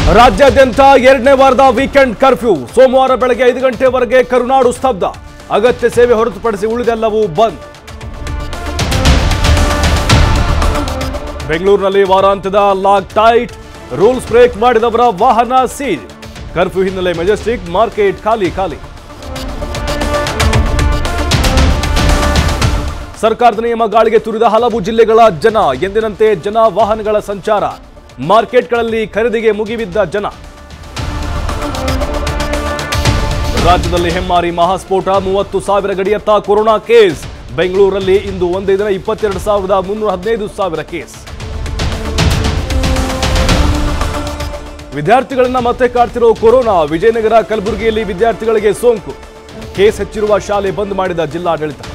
ರಾಜ್ಯಾದ್ಯಂತ ಎರಡನೇ ವಾರದ ವೀಕೆಂಡ್ ಕರ್ಫ್ಯೂ ಸೋಮವಾರ ಬೆಳಗ್ಗೆ ಐದು ಗಂಟೆವರೆಗೆ ಕರುನಾಡು ಸ್ತಬ್ಧ ಅಗತ್ಯ ಸೇವೆ ಹೊರತುಪಡಿಸಿ ಉಳಿದೆಲ್ಲವೂ ಬಂದ್ ಬೆಂಗಳೂರಿನಲ್ಲಿ ವಾರಾಂತ್ಯದ ಲಾಕ್ ಟೈಟ್ ರೂಲ್ಸ್ ಬ್ರೇಕ್ ಮಾಡಿದವರ ವಾಹನ ಸೀಲ್ ಕರ್ಫ್ಯೂ ಹಿನ್ನೆಲೆ ಮೆಜೆಸ್ಟಿಕ್ ಮಾರ್ಕೆಟ್ ಖಾಲಿ ಖಾಲಿ ಸರ್ಕಾರದ ನಿಯಮ ಗಾಳಿಗೆ ತುರಿದ ಹಲವು ಜಿಲ್ಲೆಗಳ ಜನ ಎಂದಿನಂತೆ ಜನ ವಾಹನಗಳ ಸಂಚಾರ ಮಾರ್ಕೆಟ್ಗಳಲ್ಲಿ ಖರೀದಿಗೆ ಮುಗಿಬಿದ್ದ ಜನ ರಾಜ್ಯದಲ್ಲಿ ಹೆಮ್ಮಾರಿ ಮಹಾಸ್ಫೋಟ ಮೂವತ್ತು ಸಾವಿರ ಗಡಿಯತ್ತ ಕೊರೋನಾ ಕೇಸ್ ಬೆಂಗಳೂರಲ್ಲಿ ಇಂದು ಒಂದೇ ದಿನ ಇಪ್ಪತ್ತೆರಡು ಸಾವಿರದ ಮುನ್ನೂರ ಹದಿನೈದು ಸಾವಿರ ಕೇಸ್ ವಿದ್ಯಾರ್ಥಿಗಳನ್ನ ಮತ್ತೆ ಕಾಡ್ತಿರೋ ಕೊರೋನಾ ವಿಜಯನಗರ ಕಲಬುರಗಿಯಲ್ಲಿ ವಿದ್ಯಾರ್ಥಿಗಳಿಗೆ ಸೋಂಕು ಕೇಸ್ ಹೆಚ್ಚಿರುವ ಶಾಲೆ ಬಂದ್ ಮಾಡಿದ ಜಿಲ್ಲಾಡಳಿತ